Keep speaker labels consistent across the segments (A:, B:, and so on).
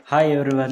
A: hi everyone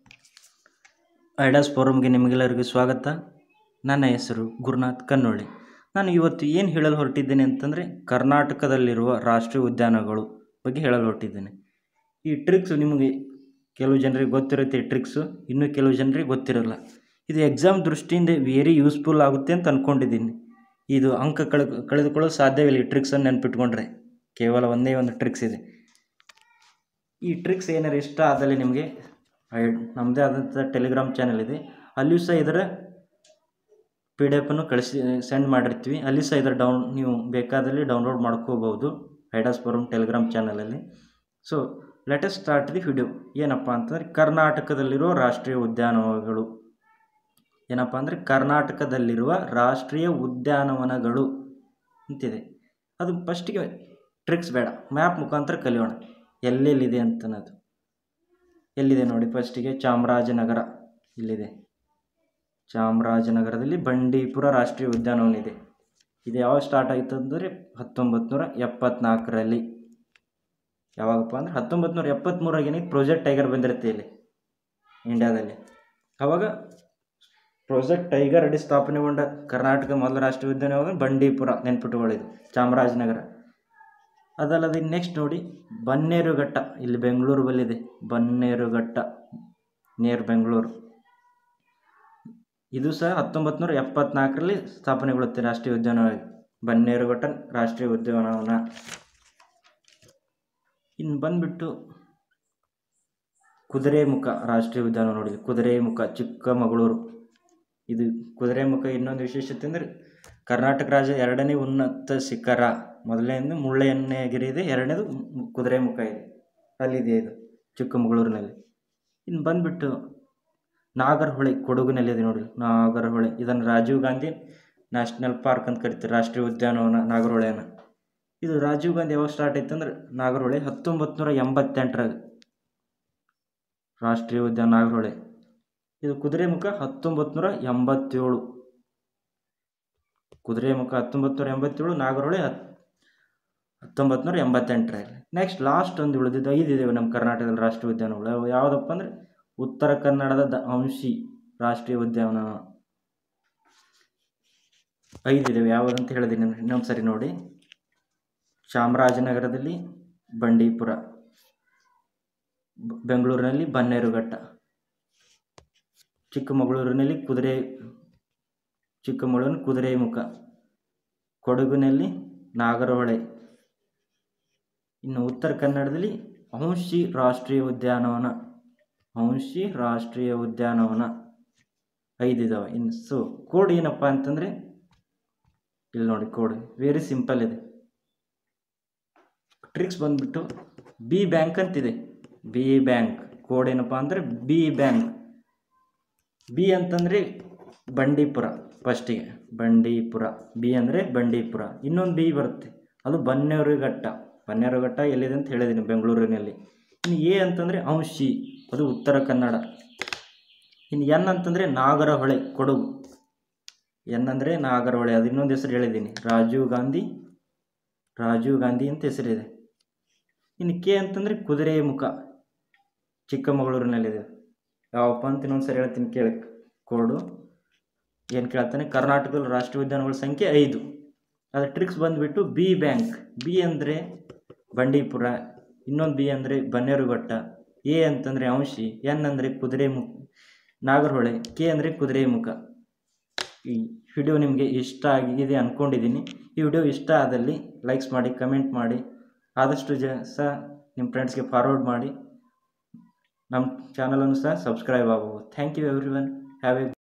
A: ಐಡಾಸ್ ಫೋರಮ್ಗೆ ನಿಮಗೆಲ್ಲರಿಗೂ ಸ್ವಾಗತ ನನ್ನ ಹೆಸರು ಗುರುನಾಥ್ ಕನ್ನೊಳ್ಳಿ ನಾನು ಇವತ್ತು ಏನು ಹೇಳಲು ಹೊರಟಿದ್ದೇನೆ ಅಂತಂದರೆ ಕರ್ನಾಟಕದಲ್ಲಿರುವ ರಾಷ್ಟ್ರೀಯ ಉದ್ಯಾನಗಳು ಬಗ್ಗೆ ಹೇಳಲು ಹೊರಟಿದ್ದೇನೆ ಈ ಟ್ರಿಕ್ಸ್ ನಿಮಗೆ ಕೆಲವು ಜನರಿಗೆ ಗೊತ್ತಿರುತ್ತೆ ಈ ಟ್ರಿಕ್ಸು ಇನ್ನೂ ಕೆಲವು ಜನರಿಗೆ ಗೊತ್ತಿರಲ್ಲ ಇದು ಎಕ್ಸಾಮ್ ದೃಷ್ಟಿಯಿಂದ ವೆರಿ ಯೂಸ್ಫುಲ್ ಆಗುತ್ತೆ ಅಂತ ಅಂದ್ಕೊಂಡಿದ್ದೀನಿ ಇದು ಅಂಕ ಕಳೆ ಕಳೆದುಕೊಳ್ಳಲು ಸಾಧ್ಯವಿಲ್ಲ ಈ ಟ್ರಿಕ್ಸನ್ನು ನೆನಪಿಟ್ಕೊಂಡ್ರೆ ಕೇವಲ ಒಂದೇ ಒಂದು ಟ್ರಿಕ್ಸ್ ಇದೆ ಈ ಟ್ರಿಕ್ಸ್ ಏನಾರು ಇಷ್ಟ ಆದಲ್ಲಿ ನಿಮಗೆ ಐ- ನಮ್ಮದೇ ಆದಂಥ ಟೆಲಿಗ್ರಾಮ್ ಚಾನಲ್ ಇದೆ ಅಲ್ಲಿಯೂ ಸಹ ಇದರ ಪಿ ಡಿ ಎಫನ್ನು ಕಳಿಸಿ ಸೆಂಡ್ ಮಾಡಿರ್ತೀವಿ ಅಲ್ಲಿ ಸಹ ಇದರ ಡೌನ್ ನೀವು ಬೇಕಾದಲ್ಲಿ ಡೌನ್ಲೋಡ್ ಮಾಡ್ಕೋಬೋದು ಐಡಾಸ್ ಫೋರಮ್ ಟೆಲಿಗ್ರಾಮ್ ಚಾನಲಲ್ಲಿ so latest start the video ಏನಪ್ಪ ಅಂತಂದರೆ ಕರ್ನಾಟಕದಲ್ಲಿರುವ ರಾಷ್ಟ್ರೀಯ ಉದ್ಯಾನವನಗಳು ಏನಪ್ಪ ಅಂದರೆ ಕರ್ನಾಟಕದಲ್ಲಿರುವ ರಾಷ್ಟ್ರೀಯ ಉದ್ಯಾನವನಗಳು ಅಂತಿದೆ ಅದು ಫಸ್ಟಿಗೆ ಟ್ರಿಕ್ಸ್ ಬೇಡ ಮ್ಯಾಪ್ ಮುಖಾಂತರ ಕಲಿಯೋಣ ಎಲ್ಲೆಲ್ಲಿದೆ ಅಂತನದು ಎಲ್ಲಿದೆ ನೋಡಿ ಫಸ್ಟಿಗೆ ಚಾಮರಾಜನಗರ ಇಲ್ಲಿದೆ ಚಾಮರಾಜನಗರದಲ್ಲಿ ಬಂಡೀಪುರ ರಾಷ್ಟ್ರೀಯ ಉದ್ಯಾನವನ ಇದೆ ಇದು ಯಾವಾಗ ಸ್ಟಾರ್ಟ್ ಆಯಿತು ಅಂದರೆ ಹತ್ತೊಂಬತ್ತು ನೂರ ಎಪ್ಪತ್ನಾಲ್ಕರಲ್ಲಿ ಯಾವಾಗಪ್ಪ ಅಂದರೆ ಹತ್ತೊಂಬತ್ತು ನೂರ ಎಪ್ಪತ್ತ್ಮೂರಾಗ ಏನಿಗೆ ಪ್ರಾಜೆಕ್ಟ್ ಟೈಗರ್ ಬಂದಿರುತ್ತೆ ಇಲ್ಲಿ ಇಂಡ್ಯಾದಲ್ಲಿ ಆವಾಗ ಪ್ರಾಜೆಕ್ಟ್ ಟೈಗರ್ ಅಡಿ ಸ್ಥಾಪನೆಗೊಂಡ ಕರ್ನಾಟಕ ಮೊದಲ ರಾಷ್ಟ್ರೀಯ ಉದ್ಯಾನ ಯಾವಾಗ ಬಂಡೀಪುರ ನೆನ್ಪಿಟ್ಟುಕೊಳ್ಳಿದು ಚಾಮರಾಜನಗರ ಅದಲ್ಲದೆ ನೆಕ್ಸ್ಟ್ ನೋಡಿ ಬನ್ನೇರುಘಟ್ಟ ಇಲ್ಲಿ ಬೆಂಗಳೂರು ಬಲ್ಲಿದೆ ಬನ್ನೇರುಘಟ್ಟ ನಿಯರ್ ಬೆಂಗಳೂರು ಇದು ಸಹ ಹತ್ತೊಂಬತ್ತು ನೂರ ಎಪ್ಪತ್ನಾಲ್ಕರಲ್ಲಿ ಸ್ಥಾಪನೆಗೊಳ್ಳುತ್ತೆ ರಾಷ್ಟ್ರೀಯ ಉದ್ಯಾನವಾಗಿ ಬನ್ನೇರುಘಟ್ಟ ರಾಷ್ಟ್ರೀಯ ಉದ್ಯಾನವನ ಇನ್ನು ಬಂದ್ಬಿಟ್ಟು ಕುದುರೆಮುಖ ರಾಷ್ಟ್ರೀಯ ಉದ್ಯಾನ ನೋಡಿ ಕುದುರೆಮುಖ ಚಿಕ್ಕಮಗಳೂರು ಇದು ಕುದುರೆಮುಖ ಇನ್ನೊಂದು ವಿಶೇಷತೆ ಅಂದರೆ ಕರ್ನಾಟಕ ರಾಜ್ಯ ಎರಡನೇ ಉನ್ನತ ಶಿಖರ ಮೊದಲನೇದು ಮುಳ್ಳಯ್ಯನಗಿರಿ ಇದೆ ಎರಡನೇದು ಮು- ಕುದುರೆಮುಖ ಇದೆ ಅಲ್ಲಿದೆ ಇದು ಚಿಕ್ಕಮಗಳೂರಿನಲ್ಲಿ ಇನ್ನು ಬಂದ್ಬಿಟ್ಟು ನಾಗರಹೊಳೆ ಕೊಡಗಿನಲ್ಲಿದೆ ನೋಡಿ ನಾಗರಹೊಳೆ ಇದನ್ನು ರಾಜೀವ್ ಗಾಂಧಿ ನ್ಯಾಷನಲ್ ಪಾರ್ಕ್ ಅಂತ ಕರಿತಾರೆ ರಾಷ್ಟ್ರೀಯ ಉದ್ಯಾನವನ ನಾಗರಹೊಳೆಯನ್ನು ಇದು ರಾಜೀವ್ ಗಾಂಧಿ ಯಾವಾಗ ಸ್ಟಾರ್ಟ್ ಆಯ್ತು ಅಂದ್ರೆ ನಾಗರಹೊಳೆ ಹತ್ತೊಂಬತ್ತು ನೂರ ಎಂಬತ್ತೆಂಟರಾಗ ರಾಷ್ಟ್ರೀಯ ಉದ್ಯಾನ ನಾಗರಹೊಳೆ ಇದು ಕುದುರೆಮುಖ ಹತ್ತೊಂಬತ್ತು ನೂರ ಎಂಬತ್ತೇಳು ಕುದುರೆಮುಖ ಹತ್ತೊಂಬತ್ತು ನೂರ ಎಂಬತ್ತೇಳು ನಾಗರಹೊಳೆ ಹತ್ ಹತ್ತೊಂಬತ್ತು ನೂರ ಎಂಬತ್ತೆಂಟರಲ್ಲಿ ನೆಕ್ಸ್ಟ್ ಲಾಸ್ಟ್ ಒಂದು ಉಳಿದಿದ್ದು ಐದು ಇದಾವೆ ನಮ್ಮ ಕರ್ನಾಟಕದಲ್ಲಿ ರಾಷ್ಟ್ರೀಯ ಉದ್ಯಾನಗಳು ಅವು ಯಾವುದಪ್ಪ ಅಂದರೆ ಉತ್ತರ ಕನ್ನಡದ ದ ಅಂಶಿ ರಾಷ್ಟ್ರೀಯ ಉದ್ಯಾನವನ ಐದು ಇದಾವೆ ಯಾವುದಂತ ಹೇಳಿದ್ದೀನಿ ಇನ್ನೊಂದು ಸರಿ ನೋಡಿ ಚಾಮರಾಜನಗರದಲ್ಲಿ ಬಂಡೀಪುರ ಬ- ಬೆಂಗಳೂರಿನಲ್ಲಿ ಬನ್ನೇರುಘಟ್ಟ ಚಿಕ್ಕಮಗಳೂರಿನಲ್ಲಿ ಕುದುರೆ ಚಿಕ್ಕಮಗಳೂರಿನ ಕುದುರೆಮುಖ ಕೊಡಗಿನಲ್ಲಿ ನಾಗರಹೊಳೆ ಇನ್ನು ಉತ್ತರ ಕನ್ನಡದಲ್ಲಿ ಅಂಶಿ ರಾಷ್ಟ್ರೀಯ ಉದ್ಯಾನವನ ಅಂಶಿ ರಾಷ್ಟ್ರೀಯ ಉದ್ಯಾನವನ ಐದಿದಾವೆ ಇನ್ನು ಸೊ ಕೋಡ್ ಏನಪ್ಪ ಅಂತಂದರೆ ಇಲ್ಲಿ ನೋಡಿ ಕೋಡ್ ವೆರಿ ಸಿಂಪಲ್ ಇದೆ ಟ್ರಿಕ್ಸ್ ಬಂದ್ಬಿಟ್ಟು ಬಿ ಬ್ಯಾಂಕ್ ಅಂತಿದೆ ಬಿ ಬ್ಯಾಂಕ್ ಕೋಡ್ ಏನಪ್ಪ ಅಂದರೆ ಬಿ ಬ್ಯಾಂಕ್ ಬಿ ಅಂತಂದರೆ ಬಂಡೀಪುರ ಫಸ್ಟಿಗೆ ಬಂಡೀಪುರ ಬಿ ಅಂದರೆ ಬಂಡೀಪುರ ಇನ್ನೊಂದು ಬಿ ಬರುತ್ತೆ ಅದು ಬನ್ನೇರುಘಟ್ಟ ಬನ್ನೇರುಘಟ್ಟ ಎಲ್ಲಿದೆ ಅಂತ ಹೇಳಿದ್ದೀನಿ ಬೆಂಗಳೂರಿನಲ್ಲಿ ಇನ್ನು ಎ ಅಂತಂದರೆ ಅಂಶಿ ಅದು ಉತ್ತರ ಕನ್ನಡ ಇನ್ನು ಎನ್ ಅಂತಂದರೆ ನಾಗರಹೊಳೆ ಕೊಡಗು ಎನ್ ಅಂದರೆ ನಾಗರಹೊಳೆ ಅದು ಇನ್ನೊಂದು ಹೆಸರು ಹೇಳಿದ್ದೀನಿ ರಾಜೀವ್ ಗಾಂಧಿ ರಾಜೀವ್ ಗಾಂಧಿ ಅಂತ ಹೆಸರಿದೆ ಇನ್ನು ಕೆ ಅಂತಂದರೆ ಕುದುರೆಮುಖ ಚಿಕ್ಕಮಗಳೂರಿನಲ್ಲಿದೆ ಯಾವಪ್ಪ ಅಂತ ಇನ್ನೊಂದು ಸರಿ ಹೇಳ್ತೀನಿ ಕೇಳಿ ಕೋಡು ಏನು ಕೇಳ್ತಾನೆ ಕರ್ನಾಟಕದಲ್ಲಿ ರಾಷ್ಟ್ರೀಯ ಉದ್ಯಾನಗಳ ಸಂಖ್ಯೆ ಐದು ಅದರ ಟ್ರಿಕ್ಸ್ ಬಂದುಬಿಟ್ಟು ಬಿ ಬ್ಯಾಂಕ್ ಬಿ ಅಂದರೆ ಬಂಡೀಪುರ ಇನ್ನೊಂದು ಬಿ ಅಂದರೆ ಬನ್ನೇರುಘಟ್ಟ ಎ ಅಂತಂದರೆ ಅಂಶಿ ಎನ್ ಅಂದರೆ ಕುದುರೆಮುಖ ನಾಗರಹೊಳೆ ಕೆ ಅಂದರೆ ಕುದುರೆಮುಖ ಈ ವಿಡಿಯೋ ನಿಮಗೆ ಇಷ್ಟ ಆಗಿದೆ ಅಂದ್ಕೊಂಡಿದ್ದೀನಿ ಈ ವಿಡಿಯೋ ಇಷ್ಟ ಆದಲ್ಲಿ ಲೈಕ್ಸ್ ಮಾಡಿ ಕಮೆಂಟ್ ಮಾಡಿ ಆದಷ್ಟು ಜ ಸಹ ನಿಮ್ಮ ಫ್ರೆಂಡ್ಸ್ಗೆ ಫಾರ್ವರ್ಡ್ ಮಾಡಿ ನಮ್ಮ ಚಾನಲನ್ನು ಸಹ ಸಬ್ಸ್ಕ್ರೈಬ್ ಆಗಬಹುದು thank you everyone have A